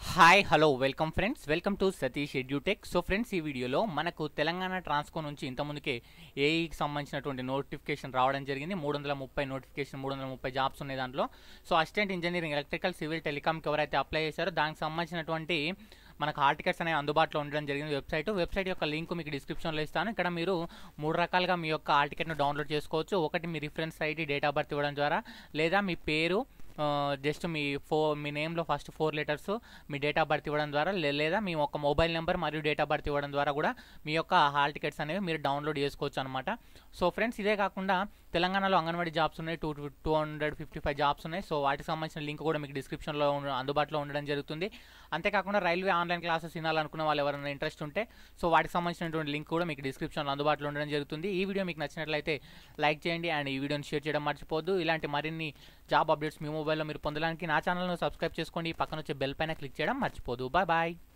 hi hello welcome friends welcome to Satish Edutech so friends ఈ వీడియోలో మనకు తెలంగాణ ట్రాన్స్కో నుంచి ఇంతకుముందుకే ఏఈకి సంబంధించినటువంటి నోటిఫికేషన్ రావడం జరిగింది మూడు వందల ముప్పై నోటిఫికేషన్ మూడు వందల ముప్పై జాబ్స్ ఉన్నాయి దాంట్లో so assistant engineering electrical civil టెలికామ్కి ఎవరైతే అప్లై చేశారో దానికి సంబంధించినటువంటి మనకు హాల్ టికెట్స్ అనేవి అందుబాటులో ఉండడం జరిగింది వెబ్సైట్ వెబ్సైట్ యొక్క లింక్ మీకు డిస్క్రిప్షన్లో ఇస్తాను ఇక్కడ మీరు మూడు రకాలుగా మీ యొక్క హాల్ టికెట్ను డౌన్లోడ్ చేసుకోవచ్చు ఒకటి మీ reference ID date of birth ఇవ్వడం ద్వారా లేదా మీ పేరు జస్ట్ మీ ఫో మీ నేమ్లో ఫస్ట్ ఫోర్ లెటర్స్ మీ డేట్ ఆఫ్ బర్త్ ఇవ్వడం ద్వారా లే- లేదా మీ యొక్క మొబైల్ నెంబర్ మరియు డేట్ ఆఫ్ బర్త్ ఇవ్వడం ద్వారా కూడా మీ యొక్క హాల్ టికెట్స్ అనేవి మీరు డౌన్లోడ్ చేసుకోవచ్చు అనమాట సో ఫ్రెండ్స్ ఇదే కాకుండా తెలంగాణలో అంగన్వాడీ జాబ్స్ ఉన్నాయి two two hundred fifty five jobs ఉన్నాయి సో వాటికి సంబంధించిన లింక్ కూడా మీకు డిస్క్రిప్షన్లో ఉన్న- అందుబాటులో ఉండడం జరుగుతుంది అంతేకాకుండా రైల్వే ఆన్లైన్ క్లాసెస్ వినాలనుకున్న వాళ్ళు ఎవరైనా ఇంట్రెస్ట్ ఉంటే సో వాటికి సంబంధించినటువంటి లింక్ కూడా మీకు డిస్క్రిప్షన్లో అందుబాటులో ఉండడం జరుగుతుంది ఈ వీడియో మీకు నచ్చినట్లయితే లైక్ చేయండి అండ్ ఈ వీడియోని షేర్ చేయడం మర్చిపోద్దు ఇలాంటి మరిన్ని జాబ్ అప్డేట్స్ మీ మొబైల్లో మీరు పొందడానికి నా ఛానల్ను సబ్స్క్రైబ్ చేసుకోండి పక్కన వచ్చే బెల్ పైన క్లిక్ చేయడం మర్చిపోదు బాయ్ బాయ్